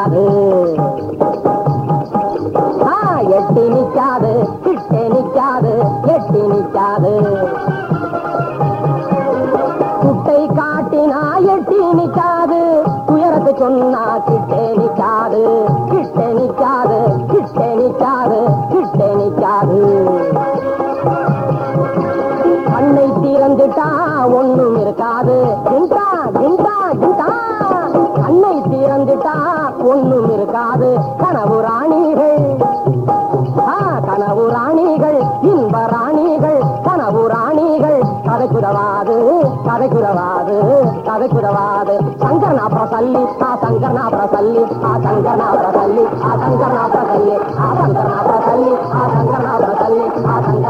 நிக்காது ஆ, எட்டி நிக்காது கிட்டே நிக்காது எட்டி நிக்காது குட்டை காட்டினா எட்டி நிக்காது துயரத்தை சொன்னா கிட்டே நிக்காது கிட்டே நிக்காது கிட்டே நிக்காது கிட்டே நிக்காது கண்ணை திறந்துட்டா ஒண்ணும் இருக்காது கிண்டா கிண்டா கிண்டா கண்ணை திறந்துட்டா ஒண்ணும் இருக்காது கனவு ராணிகள் ஆ, கனவு ராணிகள் இன்ப ராணிகள் கனவு ராணிகள் கதை குதவாது கதை குதவாது கதை குதவாது சங்கர் நாப்ர சல்லி ஆ சங்கர் நாப்ர சல்லி ஆ சங்கர் நாப்ர சல்லி ஆ சங்கர் நாப்ர சல்லி ஆ சங்கர் நாப்ர சல்லி ஆ சங்கர் நாப்ர சல்லி ஆ சங்கர்